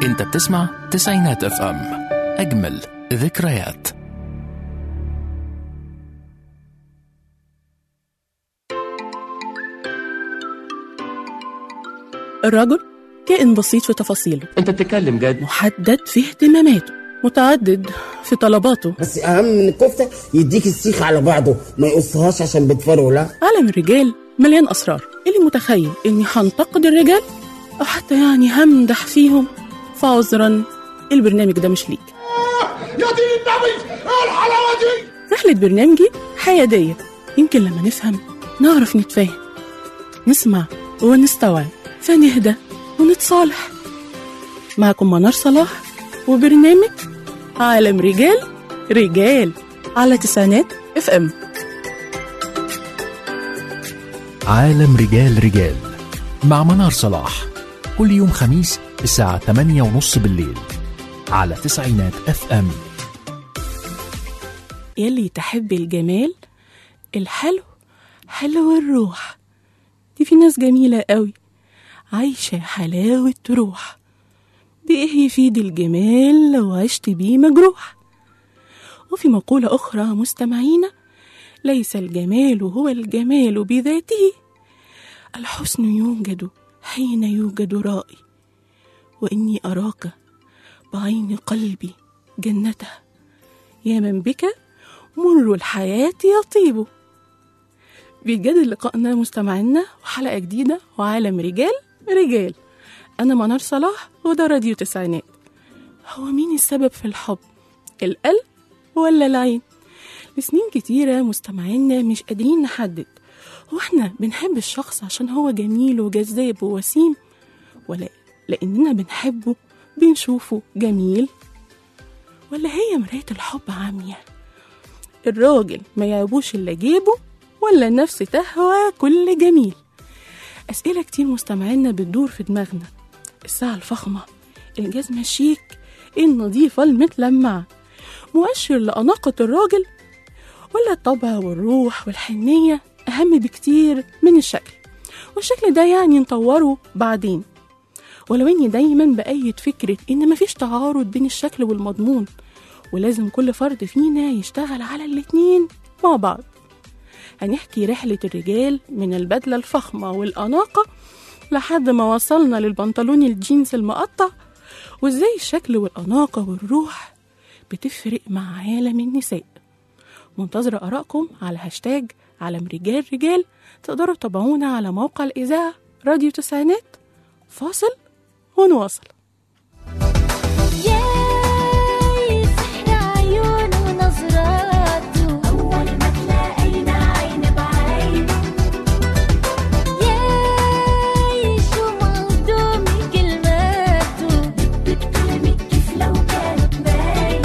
انت بتسمع تسعينات اف ام اجمل ذكريات الرجل كائن بسيط في تفاصيله انت بتتكلم جد محدد في اهتماماته متعدد في طلباته بس اهم من الكفته يديك السيخ على بعضه ما يقصهاش عشان بتفرقه لا عالم الرجال مليان أسرار اللي متخيل إني هنتقد الرجال أو حتى يعني همدح فيهم فعذرا البرنامج ده مش ليك يا دين النبي ايه الحلاوه دي رحلة برنامجي حيادية يمكن لما نفهم نعرف نتفاهم نسمع ونستوعب فنهدى ونتصالح معكم منار صلاح وبرنامج عالم رجال رجال على تسعينات اف ام عالم رجال رجال مع منار صلاح كل يوم خميس الساعة 8 ونص بالليل على تسعينات اف ام يلي تحب الجمال الحلو حلو الروح دي في ناس جميلة قوي عايشة حلاوة روح بإيه يفيد الجمال لو عشت بيه مجروح وفي مقولة أخرى مستمعينا ليس الجمال هو الجمال بذاته الحسن يوجد حين يوجد رائي وإني أراك بعين قلبي جنته يا من بك مر الحياة يطيب بيتجدد لقائنا مستمعينا وحلقة جديدة وعالم رجال رجال أنا منار صلاح وده راديو تسعينات هو مين السبب في الحب القلب ولا العين لسنين كتيرة مستمعينا مش قادرين نحدد هو احنا بنحب الشخص عشان هو جميل وجذاب ووسيم ولا لأننا بنحبه بنشوفه جميل ولا هي مراية الحب عامية الراجل ما يعيبوش إلا جيبه ولا النفس تهوى كل جميل أسئلة كتير مستمعينا بتدور في دماغنا الساعة الفخمة الجزمة الشيك النظيفة المتلمعة مؤشر لأناقة الراجل ولا الطبع والروح والحنية أهم بكتير من الشكل والشكل ده يعني نطوره بعدين ولو إني دايما بأيد فكرة إن مفيش تعارض بين الشكل والمضمون ولازم كل فرد فينا يشتغل على الاتنين مع بعض هنحكي رحلة الرجال من البدلة الفخمة والأناقة لحد ما وصلنا للبنطلون الجينز المقطع وازاي الشكل والأناقة والروح بتفرق مع عالم النساء منتظرة آرائكم على هاشتاج عالم رجال رجال تقدروا تتابعونا على موقع الإذاعة راديو تسعينات فاصل ونواصل ياي سحر عيونه ونظراته أول ما تلاقينا عين بعين ياي شو مهضومة كلماته بتكلمي كيف لو كانت باين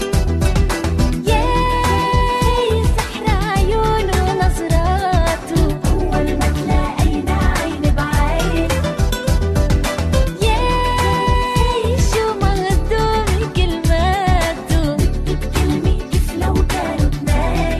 ياي سحر عيونه ونظراته أول ما تلاقينا عين بعين ياي شو مهضومة كلماته بتكلمي كيف لو كانوا بناي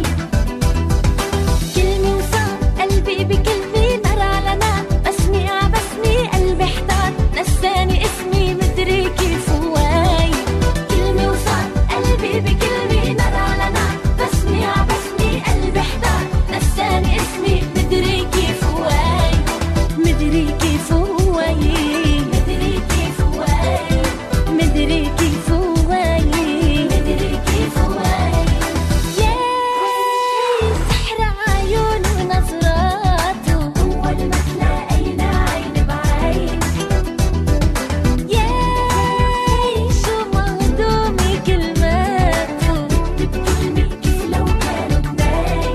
كلمة وصار قلبي بكلمة نار على نار بسمي ع بسمي قلبي احتار نساني اسمي مدري كيف هواي كلمة وصار قلبي بكلمة نار على نار بسمي ع بسمي قلبي احتار نساني اسمي مدري كيف هواي مدري كيف هواي مدري كيف هواي مدري كيف هواي مدري كيف هواي ياي سحر عيون ونظراته أول ما تلاقينا عين بعين ياي شو مهضومة كلماته بتكلمي كيف لو كانوا بناي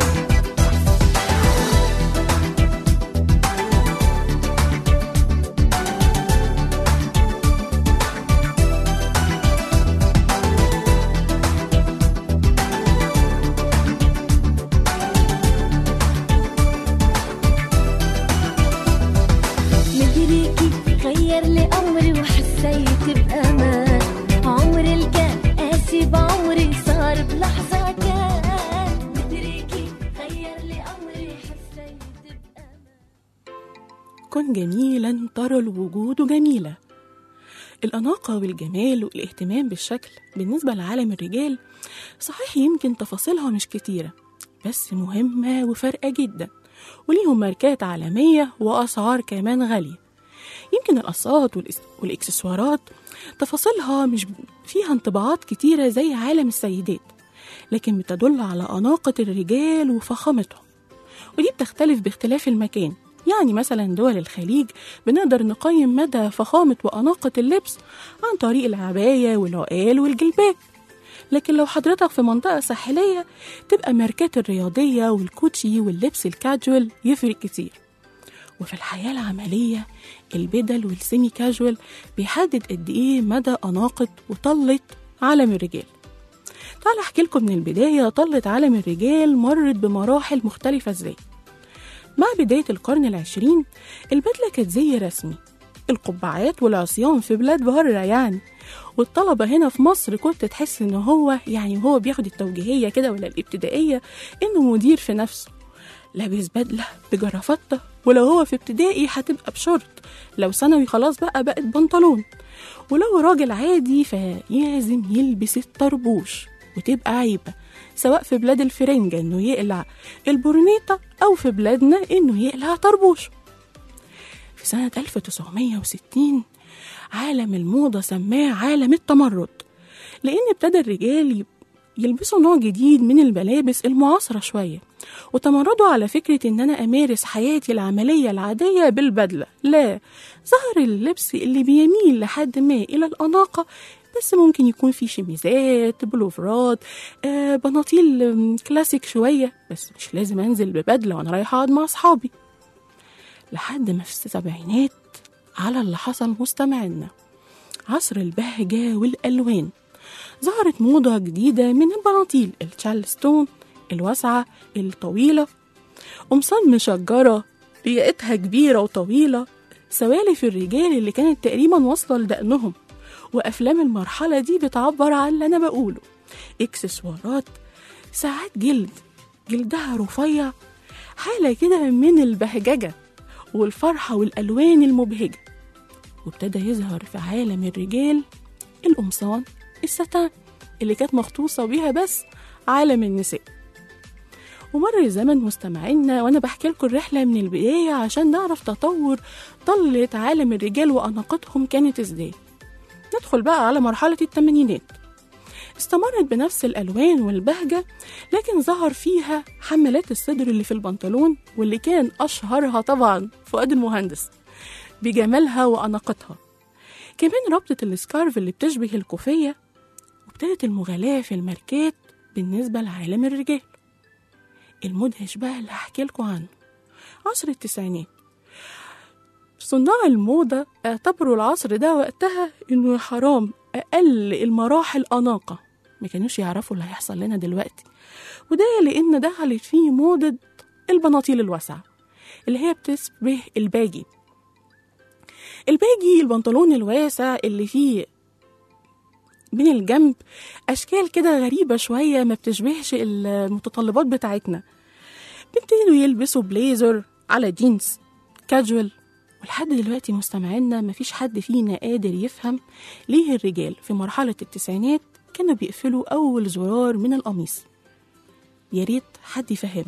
مدري كيف غير لي أمري وحسيت بأمان عمري اللي كان قاسي بعمري صار بلحظة كان مدري كيف غير لي أمري حسيت بأمان كن جميلا ترى الوجود جميلة الأناقة والجمال والاهتمام بالشكل بالنسبة لعالم الرجال صحيح يمكن تفاصيلها مش كتيرة بس مهمة وفارقة جدا وليهم ماركات عالمية وأسعار كمان غالية يمكن القصات والإس- والإكسسوارات تفاصيلها مش فيها انطباعات كتيرة زي عالم السيدات لكن بتدل على أناقة الرجال وفخامتهم ودي بتختلف باختلاف المكان يعني مثلا دول الخليج بنقدر نقيم مدى فخامة وأناقة اللبس عن طريق العباية والعقال والجلباب لكن لو حضرتك في منطقة ساحلية تبقى ماركات الرياضية والكوتشي واللبس الكاجوال يفرق كتير وفي الحياة العملية البدل والسيمي كاجوال بيحدد قد إيه مدى أناقة وطلة عالم الرجال تعال أحكي لكم من البداية طلة عالم الرجال مرت بمراحل مختلفة إزاي مع بداية القرن العشرين البدلة كانت زي رسمي القبعات والعصيان في بلاد بره يعني والطلبة هنا في مصر كنت تحس إن هو يعني وهو بياخد التوجيهية كده ولا الابتدائية إنه مدير في نفسه لابس بدلة بجرافطة ولو هو في ابتدائي هتبقى بشورت لو ثانوي خلاص بقى بقت بنطلون ولو راجل عادي فلازم يلبس الطربوش وتبقى عيبة سواء في بلاد الفرنجة إنه يقلع البورنيطة أو في بلادنا إنه يقلع طربوش في سنة 1960 عالم الموضة سماه عالم التمرد لأن ابتدى الرجال يب- يلبسوا نوع جديد من الملابس المعاصرة شوية وتمردوا على فكرة إن أنا أمارس حياتي العملية العادية بالبدلة لا ظهر اللبس اللي بيميل لحد ما إلى الأناقة بس ممكن يكون في شميزات بلوفرات آه بناطيل آم، كلاسيك شوية بس مش لازم أنزل ببدلة وأنا رايحة أقعد مع أصحابي لحد ما في السبعينات على اللي حصل مستمعنا عصر البهجة والألوان ظهرت موضة جديدة من البناطيل التشارلستون الواسعة الطويلة قمصان مشجرة ريقتها كبيرة وطويلة سوالف الرجال اللي كانت تقريبا واصلة لدقنهم وأفلام المرحلة دي بتعبر عن اللي أنا بقوله إكسسوارات ساعات جلد جلدها رفيع حالة كده من البهججة والفرحة والألوان المبهجة وابتدى يظهر في عالم الرجال القمصان الستان اللي كانت مخصوصة بيها بس عالم النساء ومر الزمن مستمعينا وانا بحكي لكم الرحله من البدايه عشان نعرف تطور طلة عالم الرجال واناقتهم كانت ازاي ندخل بقى على مرحله الثمانينات استمرت بنفس الالوان والبهجه لكن ظهر فيها حملات الصدر اللي في البنطلون واللي كان اشهرها طبعا فؤاد المهندس بجمالها واناقتها كمان ربطة السكارف اللي بتشبه الكوفية وابتدت المغالاة في الماركات بالنسبة لعالم الرجال المدهش بقى اللي هحكي لكم عنه عصر التسعينات صناع الموضة اعتبروا العصر ده وقتها إنه حرام أقل المراحل أناقة ما كانوش يعرفوا اللي هيحصل لنا دلوقتي وده لأن دخلت فيه موضة البناطيل الواسعة اللي هي بتشبه الباجي الباجي البنطلون الواسع اللي فيه من الجنب أشكال كده غريبة شوية ما بتشبهش المتطلبات بتاعتنا بيبتدوا يلبسوا بليزر على جينز كاجوال ولحد دلوقتي مستمعينا مفيش حد فينا قادر يفهم ليه الرجال في مرحلة التسعينات كانوا بيقفلوا أول زرار من القميص يا ريت حد يفهم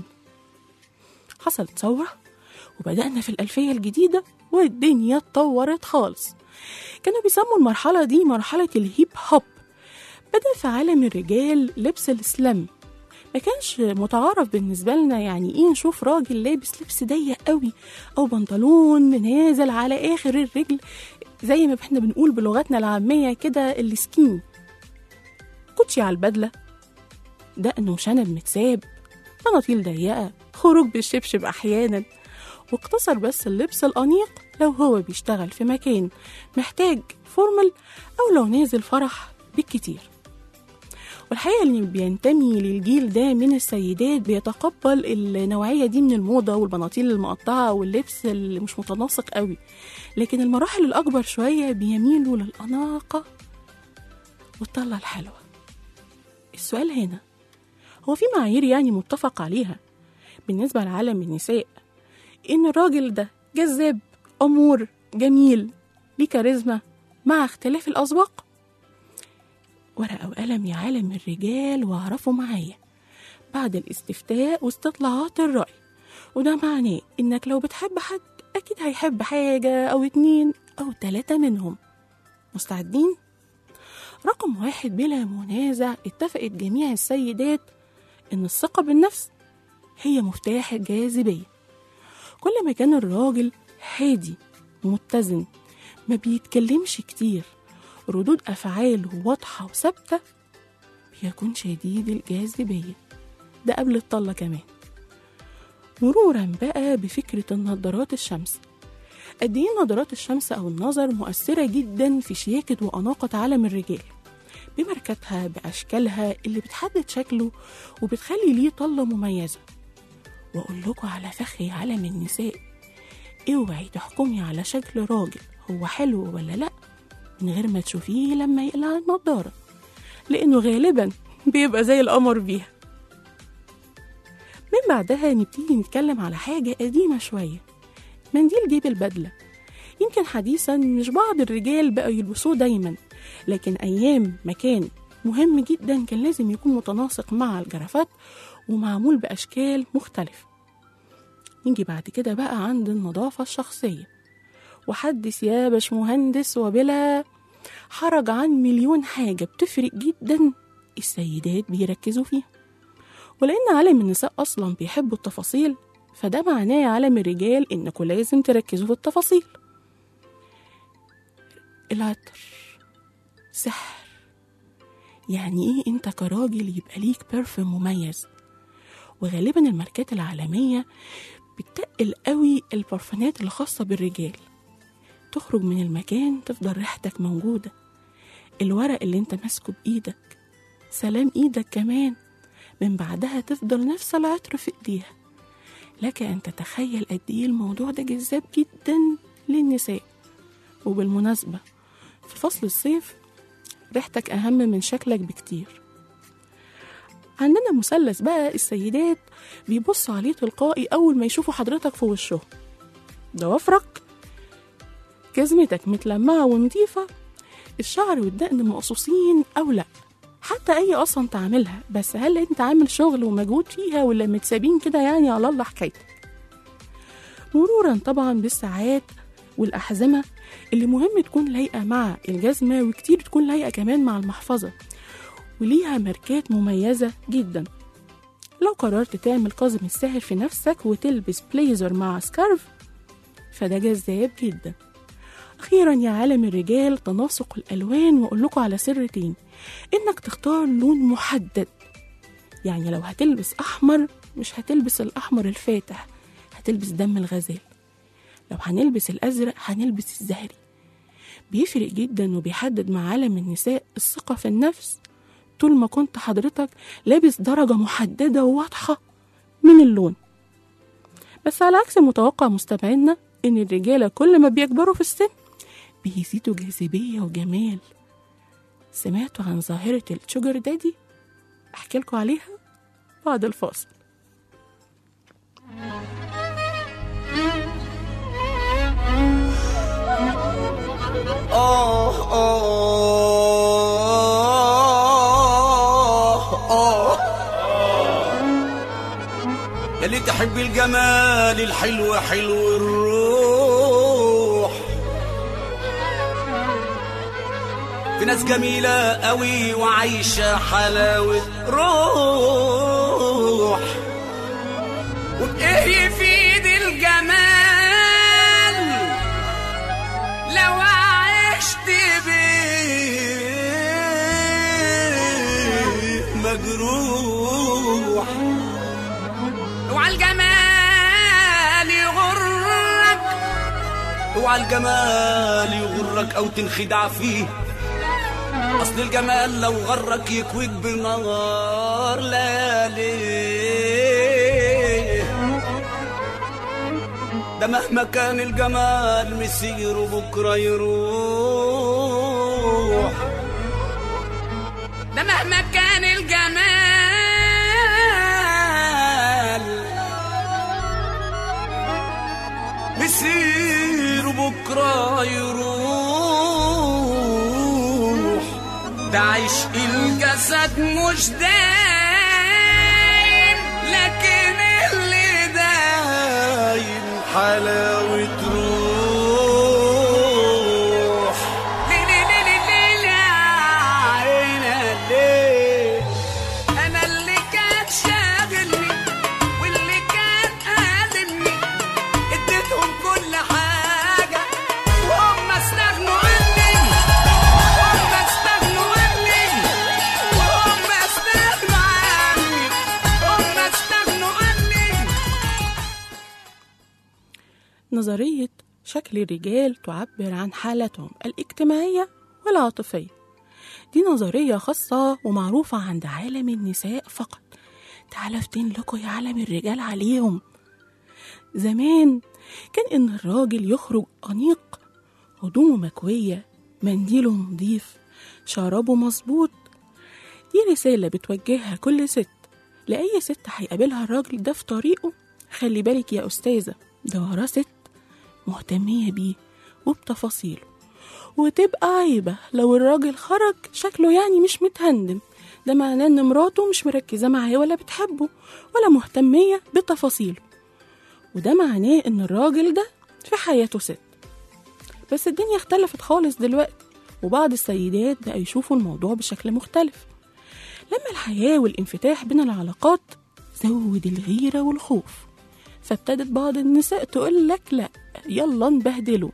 حصلت ثورة وبدأنا في الألفية الجديدة والدنيا اتطورت خالص كانوا بيسموا المرحلة دي مرحلة الهيب هوب بدأ في عالم الرجال لبس السلام ما كانش متعارف بالنسبة لنا يعني ايه نشوف راجل لابس لبس ضيق قوي او بنطلون نازل على اخر الرجل زي ما احنا بنقول بلغتنا العامية كده السكين كوتشي على البدلة دقن وشنب متساب بناطيل ضيقة خروج بالشبشب أحيانا واقتصر بس اللبس الأنيق لو هو بيشتغل في مكان محتاج فورمال أو لو نازل فرح بالكتير والحقيقة اللي بينتمي للجيل ده من السيدات بيتقبل النوعية دي من الموضة والبناطيل المقطعة واللبس اللي مش متناسق قوي لكن المراحل الأكبر شوية بيميلوا للأناقة والطلة الحلوة السؤال هنا هو في معايير يعني متفق عليها بالنسبة لعالم النساء إن الراجل ده جذاب أمور جميل ليه كاريزما مع اختلاف الأسباق ورقة وقلم يا عالم الرجال واعرفوا معايا بعد الاستفتاء واستطلاعات الرأي وده معناه إنك لو بتحب حد أكيد هيحب حاجة أو اتنين أو تلاتة منهم مستعدين؟ رقم واحد بلا منازع اتفقت جميع السيدات إن الثقة بالنفس هي مفتاح الجاذبية كل ما كان الراجل هادي متزن ما بيتكلمش كتير ردود أفعاله واضحة وثابتة بيكون شديد الجاذبية ده قبل الطلة كمان مرورا بقى بفكرة النظارات الشمس قد ايه نظارات الشمس أو النظر مؤثرة جدا في شياكة وأناقة عالم الرجال بماركتها بأشكالها اللي بتحدد شكله وبتخلي ليه طلة مميزة وأقول لكم على فخر عالم النساء اوعي تحكمي على شكل راجل هو حلو ولا لأ من غير ما تشوفيه لما يقلع النضارة لأنه غالبا بيبقى زي القمر بيها من بعدها نبتدي نتكلم على حاجة قديمة شوية منديل جيب البدلة يمكن حديثا مش بعض الرجال بقوا يلبسوه دايما لكن أيام ما كان مهم جدا كان لازم يكون متناسق مع الجرافات ومعمول بأشكال مختلفة نيجي بعد كده بقى عند النظافة الشخصية وحدث يا باشمهندس وبلا حرج عن مليون حاجة بتفرق جدا السيدات بيركزوا فيها ولأن عالم النساء أصلا بيحبوا التفاصيل فده معناه يا عالم الرجال إنكم لازم تركزوا في التفاصيل العطر سحر يعني ايه انت كراجل يبقى ليك بيرفيوم مميز وغالبا الماركات العالمية بتقل قوي البرفانات الخاصة بالرجال تخرج من المكان تفضل ريحتك موجودة الورق اللي انت ماسكه بإيدك سلام إيدك كمان من بعدها تفضل نفس العطر في إيديها لك أن تتخيل قد إيه الموضوع ده جذاب جدا للنساء وبالمناسبة في فصل الصيف ريحتك أهم من شكلك بكتير عندنا مثلث بقى السيدات بيبصوا عليه تلقائي أول ما يشوفوا حضرتك في وشهم ضوافرك جزمتك متلمعة ونضيفة الشعر والدقن مقصوصين أو لأ حتى أي أصلا تعملها بس هل أنت عامل شغل ومجهود فيها ولا متسابين كده يعني على الله حكايتك مرورا طبعا بالساعات والأحزمة اللي مهم تكون لايقة مع الجزمة وكتير تكون لايقة كمان مع المحفظة وليها ماركات مميزة جدا لو قررت تعمل قزم الساهر في نفسك وتلبس بليزر مع سكارف فده جذاب جدا أخيرا يا عالم الرجال تناسق الألوان وأقول لكم على سر تاني إنك تختار لون محدد يعني لو هتلبس أحمر مش هتلبس الأحمر الفاتح هتلبس دم الغزال لو هنلبس الأزرق هنلبس الزهري بيفرق جدا وبيحدد مع عالم النساء الثقة في النفس طول ما كنت حضرتك لابس درجة محددة وواضحة من اللون بس على عكس المتوقع مستمعينا إن الرجالة كل ما بيكبروا في السن بيزيدوا جاذبية وجمال سمعتوا عن ظاهرة الشوجر دادي؟ أحكي لكم عليها بعد الفاصل آه آه آه يلي تحب الجمال الحلو حلو الروح في ناس جميلة قوي وعايشة حلاوة روح وبإيه يفيد الجمال لو عشت بيه مجروح اوعى الجمال يغرك اوعى الجمال يغرك او تنخدع فيه اصل الجمال لو غرك يكويك بنار ليالي ده مهما كان الجمال مسيره بكره يروح ده مهما كان الجمال مسيره بكره يروح ده عشق الجسد مش دايم لكن اللي دايم حلاوة روح ليه ليه ليه ليه ليه ليه عينا ليه انا اللي كان شاغلني واللي كان قادمني اديتهم كل حاجة وهم استغنوا عني وهم استغنوا عني وهم استغنوا عني هم استغنوا عني نظرية شكل الرجال تعبر عن حالتهم الاجتماعية والعاطفية دي نظرية خاصة ومعروفة عند عالم النساء فقط تعالى افتن لكم يا عالم الرجال عليهم زمان كان إن الراجل يخرج أنيق هدومه مكوية منديله نظيف شرابه مظبوط دي رسالة بتوجهها كل ست لأي ست هيقابلها الراجل ده في طريقه خلي بالك يا أستاذة ده وراه ست مهتمية بيه وبتفاصيله وتبقى عيبة لو الراجل خرج شكله يعني مش متهندم ده معناه ان مراته مش مركزة معاه ولا بتحبه ولا مهتمية بتفاصيله وده معناه ان الراجل ده في حياته ست بس الدنيا اختلفت خالص دلوقتي وبعض السيدات بقى يشوفوا الموضوع بشكل مختلف لما الحياة والانفتاح بين العلاقات زود الغيرة والخوف فابتدت بعض النساء تقول لك لا يلا نبهدله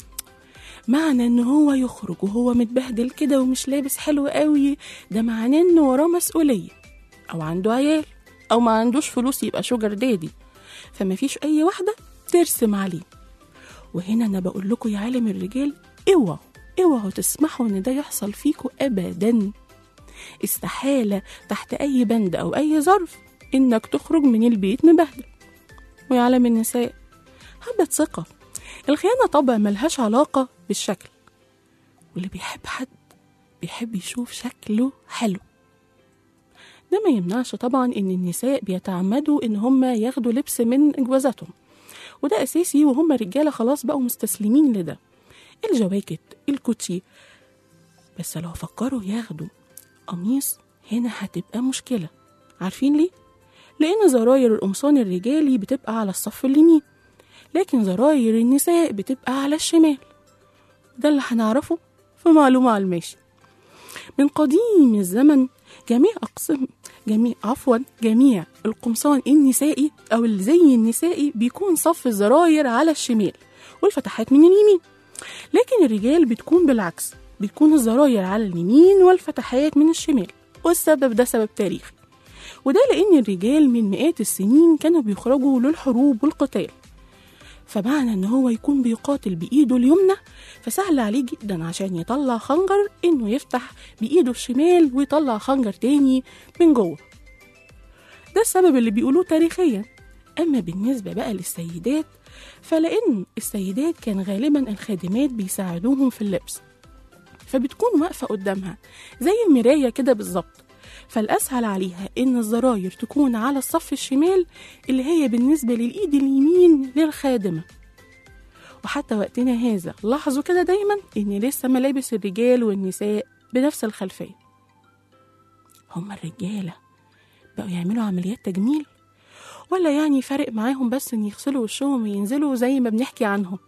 معنى ان هو يخرج وهو متبهدل كده ومش لابس حلو قوي ده معناه ان وراه مسؤولية او عنده عيال او ما عندوش فلوس يبقى شوجر دادي فما فيش اي واحدة ترسم عليه وهنا انا بقول لكم يا عالم الرجال اوعوا اوعوا تسمحوا ان ده يحصل فيكم ابدا استحالة تحت اي بند او اي ظرف انك تخرج من البيت مبهدل ويعلم النساء حبة ثقة الخيانة طبع ملهاش علاقة بالشكل واللي بيحب حد بيحب يشوف شكله حلو ده ما يمنعش طبعا ان النساء بيتعمدوا ان هم ياخدوا لبس من جوازاتهم وده اساسي وهم رجاله خلاص بقوا مستسلمين لده الجواكت الكوتشي بس لو فكروا ياخدوا قميص هنا هتبقى مشكلة عارفين ليه؟ لأن زراير القمصان الرجالي بتبقى على الصف اليمين لكن زراير النساء بتبقى على الشمال ده اللي هنعرفه في معلومة على الماشي من قديم الزمن جميع أقسام جميع عفوا جميع القمصان النسائي أو الزي النسائي بيكون صف الزراير على الشمال والفتحات من اليمين لكن الرجال بتكون بالعكس بتكون الزراير على اليمين والفتحات من الشمال والسبب ده سبب تاريخي وده لأن الرجال من مئات السنين كانوا بيخرجوا للحروب والقتال فمعنى ان هو يكون بيقاتل بايده اليمنى فسهل عليه جدا عشان يطلع خنجر انه يفتح بايده الشمال ويطلع خنجر تاني من جوه ده السبب اللي بيقولوه تاريخيا اما بالنسبه بقى للسيدات فلان السيدات كان غالبا الخادمات بيساعدوهم في اللبس فبتكون واقفه قدامها زي المرايه كده بالظبط فالأسهل عليها إن الزراير تكون على الصف الشمال اللي هي بالنسبة للإيد اليمين للخادمة وحتى وقتنا هذا لاحظوا كده دايما إن لسه ملابس الرجال والنساء بنفس الخلفية هما الرجالة بقوا يعملوا عمليات تجميل ولا يعني فارق معاهم بس إن يغسلوا وشهم وينزلوا زي ما بنحكي عنهم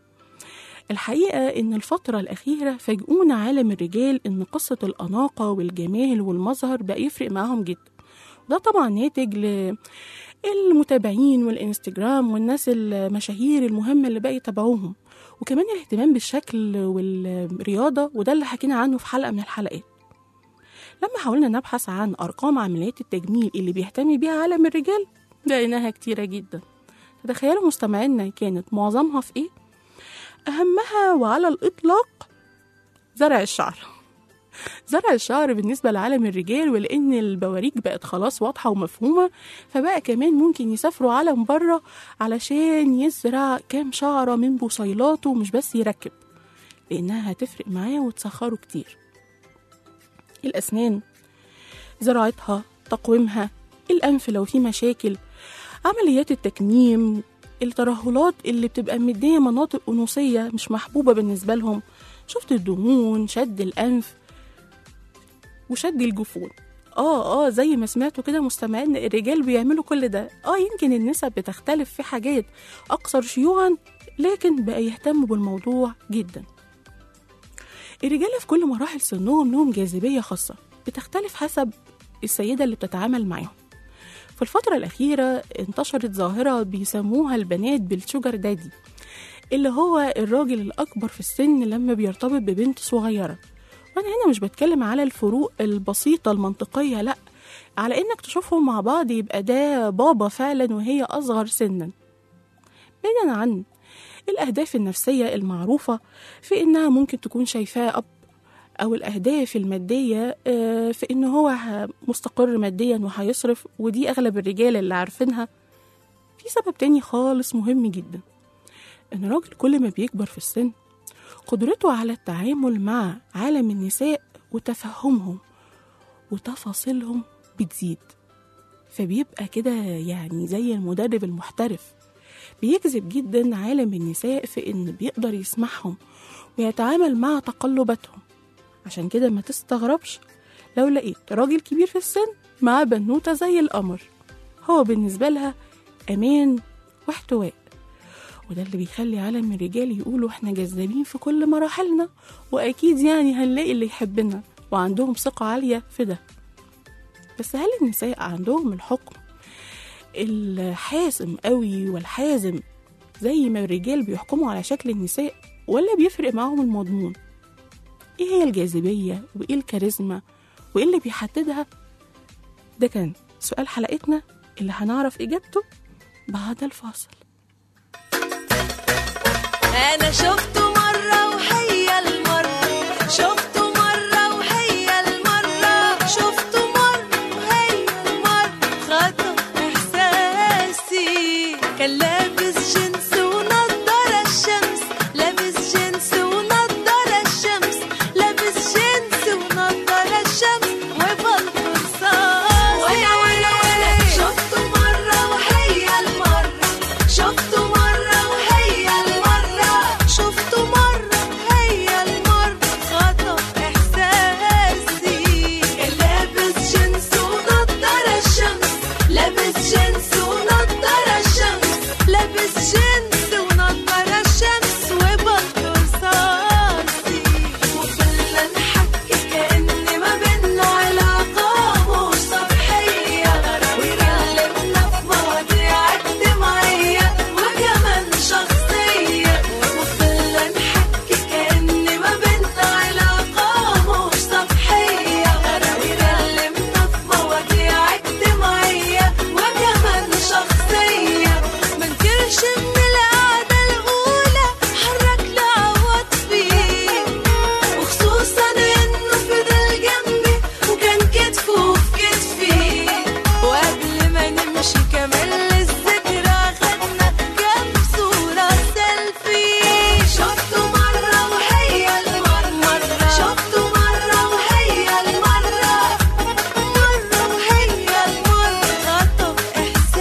الحقيقة إن الفترة الأخيرة فاجئونا عالم الرجال إن قصة الأناقة والجمال والمظهر بقى يفرق معاهم جدا ده طبعا ناتج للمتابعين والإنستجرام والناس المشاهير المهمة اللي بقى يتابعوهم وكمان الاهتمام بالشكل والرياضة وده اللي حكينا عنه في حلقة من الحلقات لما حاولنا نبحث عن أرقام عمليات التجميل اللي بيهتم بيها عالم الرجال لقيناها كتيرة جدا تتخيلوا مستمعينا كانت معظمها في إيه؟ أهمها وعلى الإطلاق زرع الشعر زرع الشعر بالنسبة لعالم الرجال ولأن البواريك بقت خلاص واضحة ومفهومة فبقى كمان ممكن يسافروا عالم بره علشان يزرع كام شعرة من بصيلاته مش بس يركب لأنها هتفرق معاه وتسخره كتير الأسنان زراعتها تقويمها الأنف لو في مشاكل عمليات التكميم الترهلات اللي بتبقى مدية مناطق أنوثية مش محبوبة بالنسبة لهم شفت الدهون شد الأنف وشد الجفون اه اه زي ما سمعتوا كده مستمعين الرجال بيعملوا كل ده اه يمكن النسب بتختلف في حاجات اكثر شيوعا لكن بقى يهتموا بالموضوع جدا الرجالة في كل مراحل سنهم لهم جاذبية خاصة بتختلف حسب السيدة اللي بتتعامل معاهم في الفترة الأخيرة انتشرت ظاهرة بيسموها البنات بالشوجر دادي اللي هو الراجل الأكبر في السن لما بيرتبط ببنت صغيرة وأنا هنا مش بتكلم على الفروق البسيطة المنطقية لأ على إنك تشوفهم مع بعض يبقى ده بابا فعلا وهي أصغر سنا بعيدا عن الأهداف النفسية المعروفة في إنها ممكن تكون شايفاه أب أو الأهداف المادية آه، في إن هو ه- مستقر ماديا وهيصرف ودي أغلب الرجال اللي عارفينها في سبب تاني خالص مهم جدا إن الراجل كل ما بيكبر في السن قدرته على التعامل مع عالم النساء وتفهمهم وتفاصيلهم بتزيد فبيبقى كده يعني زي المدرب المحترف بيجذب جدا عالم النساء في إن بيقدر يسمعهم ويتعامل مع تقلباتهم عشان كده ما تستغربش لو لقيت راجل كبير في السن مع بنوتة زي القمر هو بالنسبة لها أمان واحتواء وده اللي بيخلي عالم الرجال يقولوا احنا جذابين في كل مراحلنا وأكيد يعني هنلاقي اللي يحبنا وعندهم ثقة عالية في ده بس هل النساء عندهم الحكم الحاسم قوي والحازم زي ما الرجال بيحكموا على شكل النساء ولا بيفرق معاهم المضمون ايه هي الجاذبية وايه الكاريزما وايه اللي بيحددها ده كان سؤال حلقتنا اللي هنعرف اجابته بعد الفاصل انا شفته مرة وهي المرة شفته مرة وهي المرة شفته مرة وهي المرة خطف احساسي كان لابس جنس ونضارة الشمس لابس جنس ونضارة الشمس لابس جنس ونضارة الشمس وبلطو رصاصي وانا وانا وانا شفته مرة وهي المرة شفته مرة وهي المرة شفته مرة وهي المرة خطف إحساسي كان لابس جنس ونضارة الشمس لابس جنس ونضارة الشمس لابس جنس ونضارة الشمس وبلطو رصاصي وكلنا نحكي كأن ما بينا علاقة مش سطحية ويكلمنا في مواضيع اجتماعية وكمان شخصية وكلنا نحكي كأن ما بينا علاقة مش سطحية ويكلمنا في مواضيع اجتماعية وكمان شخصية منكرش من القعدة الأولى حرك لعوض فيه وخصوصا انه فضل جنبي وكان كتفه في كتفي وقبل ما نمشي كمان للذكرى خدنا كام صورة سيلفي شفته مرة وهي المرة شفته مرة وهي المرة مرة وهي المرة خطف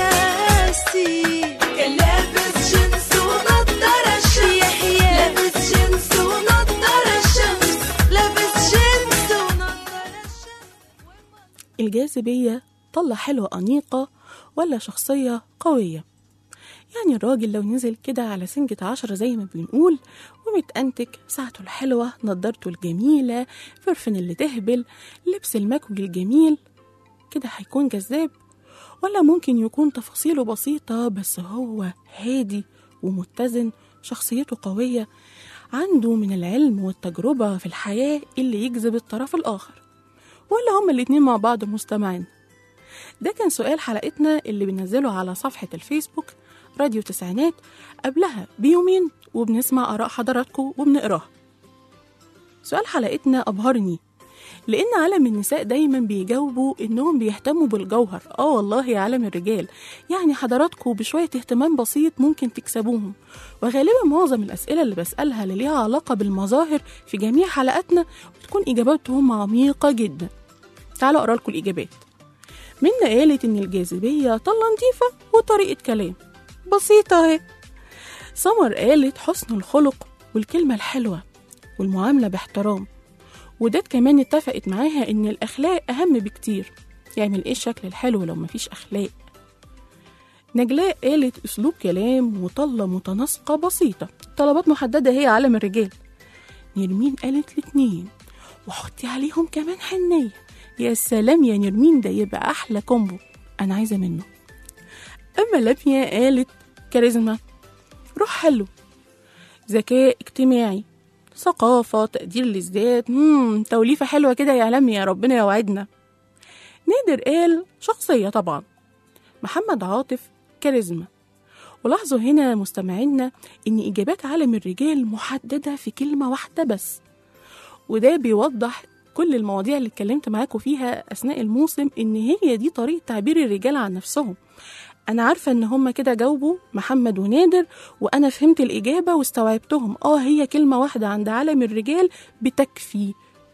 إحساسي كان لابس جنس ونضارة الشمس لابس جنس ونضارة الشمس لابس جنس ونضارة الشمس الجاذبية طلة حلوة أنيقة ولا شخصية قوية يعني الراجل لو نزل كده على سنجة عشرة زي ما بنقول ومتأنتك ساعته الحلوة نضارته الجميلة فرفن اللي تهبل لبس المكوي الجميل كده هيكون جذاب ولا ممكن يكون تفاصيله بسيطة بس هو هادي ومتزن شخصيته قوية عنده من العلم والتجربة في الحياة اللي يجذب الطرف الآخر ولا هما الاتنين مع بعض مستمعين ده كان سؤال حلقتنا اللي بنزله على صفحة الفيسبوك راديو تسعينات قبلها بيومين وبنسمع آراء حضراتكم وبنقراها سؤال حلقتنا أبهرني لأن عالم النساء دايما بيجاوبوا إنهم بيهتموا بالجوهر آه والله يا عالم الرجال يعني حضراتكم بشوية اهتمام بسيط ممكن تكسبوهم وغالبا معظم الأسئلة اللي بسألها اللي ليها علاقة بالمظاهر في جميع حلقاتنا بتكون إجاباتهم عميقة جدا تعالوا أقرأ لكم الإجابات منا قالت إن الجاذبية طلة نضيفة وطريقة كلام بسيطة اهي سمر قالت حسن الخلق والكلمة الحلوة والمعاملة باحترام وداد كمان اتفقت معاها إن الأخلاق أهم بكتير يعمل إيه الشكل الحلو لو مفيش أخلاق نجلاء قالت أسلوب كلام وطلة متناسقة بسيطة طلبات محددة هي عالم الرجال نرمين قالت الاتنين وحطي عليهم كمان حنية يا سلام يا نرمين ده يبقى أحلى كومبو أنا عايزة منه أما لميا قالت كاريزما روح حلو ذكاء اجتماعي ثقافة تقدير للذات مم توليفة حلوة كده يا لميا ربنا يوعدنا نادر قال شخصية طبعا محمد عاطف كاريزما ولاحظوا هنا مستمعينا إن إجابات عالم الرجال محددة في كلمة واحدة بس وده بيوضح كل المواضيع اللي اتكلمت معاكم فيها أثناء الموسم إن هي دي طريقة تعبير الرجال عن نفسهم أنا عارفة إن هما كده جاوبوا محمد ونادر وأنا فهمت الإجابة واستوعبتهم آه هي كلمة واحدة عند عالم الرجال بتكفي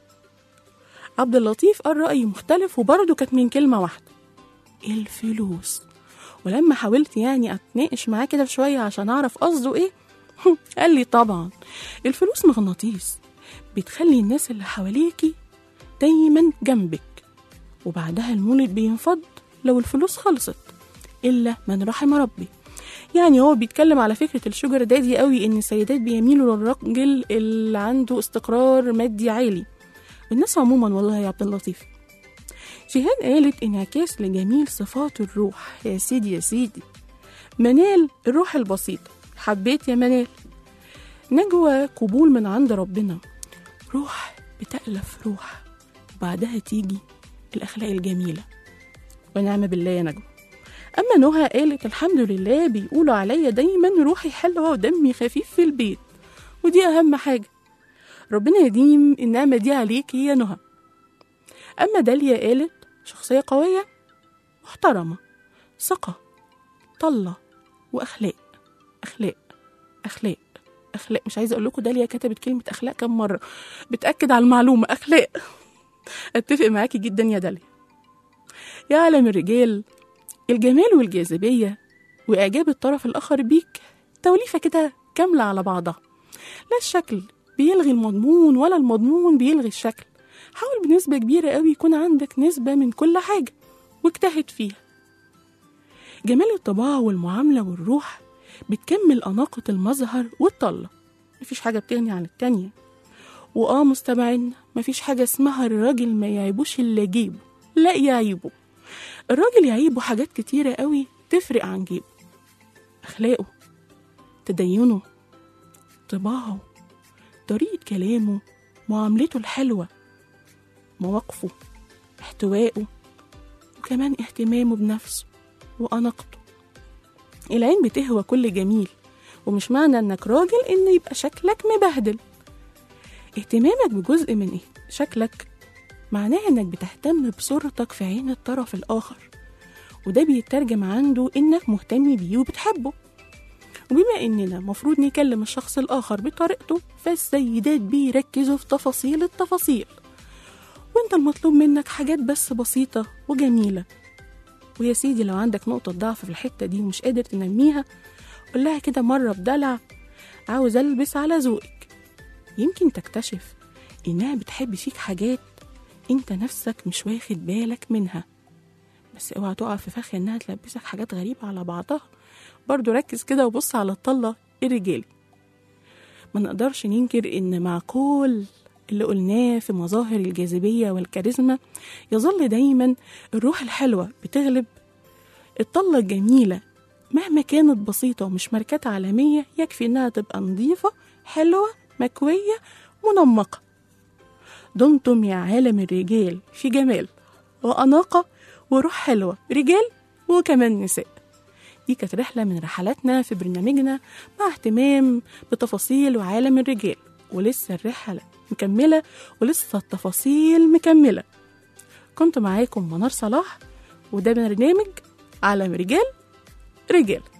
عبد اللطيف قال رأي مختلف وبرضه كانت من كلمة واحدة الفلوس ولما حاولت يعني اتناقش معاه كده شويه عشان اعرف قصده ايه قال لي طبعا الفلوس مغناطيس بتخلي الناس اللي حواليكي دايما جنبك وبعدها المولد بينفض لو الفلوس خلصت الا من رحم ربي يعني هو بيتكلم على فكرة الشجر دادي قوي إن السيدات بيميلوا للراجل اللي عنده استقرار مادي عالي والناس عموما والله يا عبد اللطيف شيهان قالت انعكاس لجميل صفات الروح يا سيدي يا سيدي منال الروح البسيطة حبيت يا منال نجوى قبول من عند ربنا روح بتألف روح وبعدها تيجي الأخلاق الجميلة ونعم بالله يا نجوى أما نهى قالت الحمد لله بيقولوا عليا دايما روحي حلوة ودمي خفيف في البيت ودي أهم حاجة ربنا يديم النعمة دي عليك يا نهى أما داليا قالت شخصية قوية محترمة ثقة طلة وأخلاق أخلاق أخلاق أخلاق مش عايزة أقول لكم داليا كتبت كلمة أخلاق كم مرة بتأكد على المعلومة أخلاق أتفق معاكي جدا يا داليا يا عالم الرجال الجمال والجاذبية وإعجاب الطرف الآخر بيك توليفة كده كاملة على بعضها لا الشكل بيلغي المضمون ولا المضمون بيلغي الشكل حاول بنسبة كبيرة قوي يكون عندك نسبة من كل حاجة واجتهد فيها جمال الطباع والمعاملة والروح بتكمل أناقة المظهر والطلة مفيش حاجة بتغني عن التانية وآه مستمعين مفيش حاجة اسمها الراجل ما يعيبوش اللي جيبه لا يعيبه الراجل يعيبه حاجات كتيرة قوي تفرق عن جيبه أخلاقه تدينه طباعه طريقة كلامه معاملته الحلوة مواقفه احتوائه وكمان اهتمامه بنفسه وأناقته العين بتهوى كل جميل ومش معنى انك راجل ان يبقى شكلك مبهدل اهتمامك بجزء من إيه؟ شكلك معناه انك بتهتم بصورتك في عين الطرف الاخر وده بيترجم عنده انك مهتم بيه وبتحبه وبما اننا مفروض نكلم الشخص الاخر بطريقته فالسيدات بيركزوا في تفاصيل التفاصيل وانت المطلوب منك حاجات بس بسيطة وجميلة ويا سيدي لو عندك نقطة ضعف في الحتة دي ومش قادر تنميها قولها كده مرة بدلع عاوز ألبس على ذوقك يمكن تكتشف إنها بتحب فيك حاجات انت نفسك مش واخد بالك منها بس اوعى تقع في فخ انها تلبسك حاجات غريبة على بعضها برضو ركز كده وبص على الطلة الرجالي ما نقدرش ننكر ان مع كل اللي قلناه في مظاهر الجاذبية والكاريزما يظل دايما الروح الحلوة بتغلب الطلة الجميلة مهما كانت بسيطة ومش ماركات عالمية يكفي إنها تبقى نظيفة حلوة مكوية منمقة دمتم يا عالم الرجال في جمال وأناقة وروح حلوة رجال وكمان نساء دي كانت رحلة من رحلاتنا في برنامجنا مع اهتمام بتفاصيل وعالم الرجال ولسه الرحلة مكملة ولسه التفاصيل مكملة كنت معاكم منار صلاح وده برنامج عالم رجال رجال